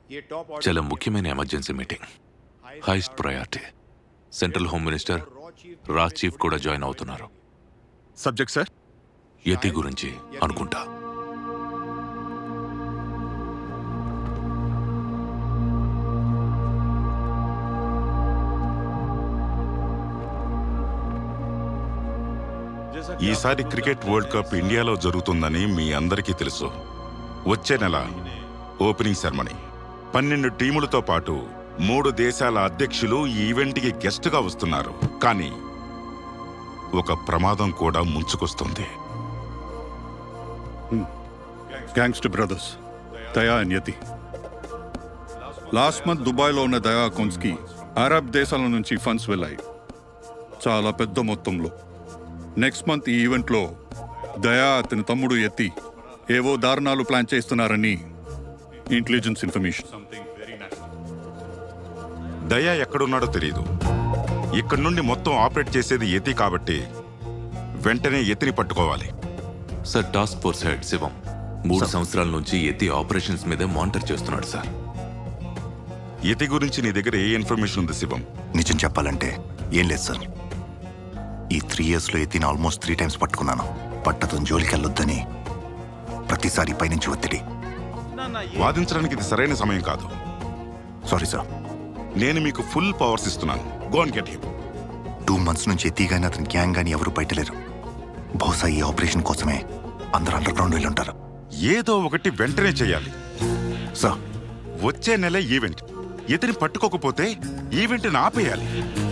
ये top order చాలా ముఖ్యమైన emergency meeting highest priority central home minister రా చీఫ్ కూడా జాయిన్ అవుతున్నారు సబ్జెక్ట్ సార్ యతి గురించి అనుకుంటా ఈసారి క్రికెట్ వరల్డ్ కప్ ఇండియాలో జరుగుతుందని మీ అందరికీ తెలుసు వచ్చే నెల ఓపెనింగ్ సెరమనీ పన్నెండు టీములతో పాటు మూడు దేశాల అధ్యక్షులు ఈ ఈవెంట్కి గెస్ట్గా వస్తున్నారు కానీ ఒక ప్రమాదం కూడా ముంచుకొస్తుంది gangster brothers Daya and Yati last month దుబాయ్లో ఉన్న దయా అకౌంట్స్కి అరబ్ దేశాల నుంచి ఫండ్స్ వెళ్ళాయి చాలా పెద్ద మొత్తంలో నెక్స్ట్ మంత్ ఈ ఈవెంట్లో దయా అతని తమ్ముడు ఎత్తి ఏవో దారుణాలు ప్లాన్ చేస్తున్నారని ఇంటెలిజెన్స్ ఇన్ఫర్మేషన్ దయా ఎక్కడున్నాడో తెలియదు ఇక్కడి నుండి మొత్తం ఆపరేట్ చేసేది యతి కాబట్టి వెంటనే యతిని పట్టుకోవాలి sir task force head Shivam మూడు సంవత్సరాల నుంచి యతి ఆపరేషన్స్ మీదే మానిటర్ చేస్తున్నాడు సార్ యతి గురించి నీ దగ్గర ఏ ఇన్ఫర్మేషన్ ఉంది శివం నిజం చెప్పాలంటే ఏం లేదు సార్ ఈ త్రీ ఇయర్స్లో ఎత్తిన ఆల్మోస్ట్ త్రీ టైమ్స్ పట్టుకున్నాను పట్టతం జోలికి వెళ్ళొద్దని ప్రతిసారి పైనుంచి ఒత్తిడి వాదించడానికి ఇది సరైన సమయం కాదు సారీ సార్ నేను మీకు ఫుల్ పవర్స్ ఇస్తున్నాను go and get him two months నుంచి ఎత్తిగాని అతని గ్యాంగ్ గాని ఎవరు బయటలేరు బహుశా ఈ ఆపరేషన్ కోసమే అందరూ అండర్ గ్రౌండ్ వెళ్ళి ఉంటారు ఏదో ఒకటి వెంటనే చేయాలి సార్ వచ్చే నెల ఈవెంట్ ఇతని పట్టుకోకపోతే ఈవెంట్ని ఆపేయాలి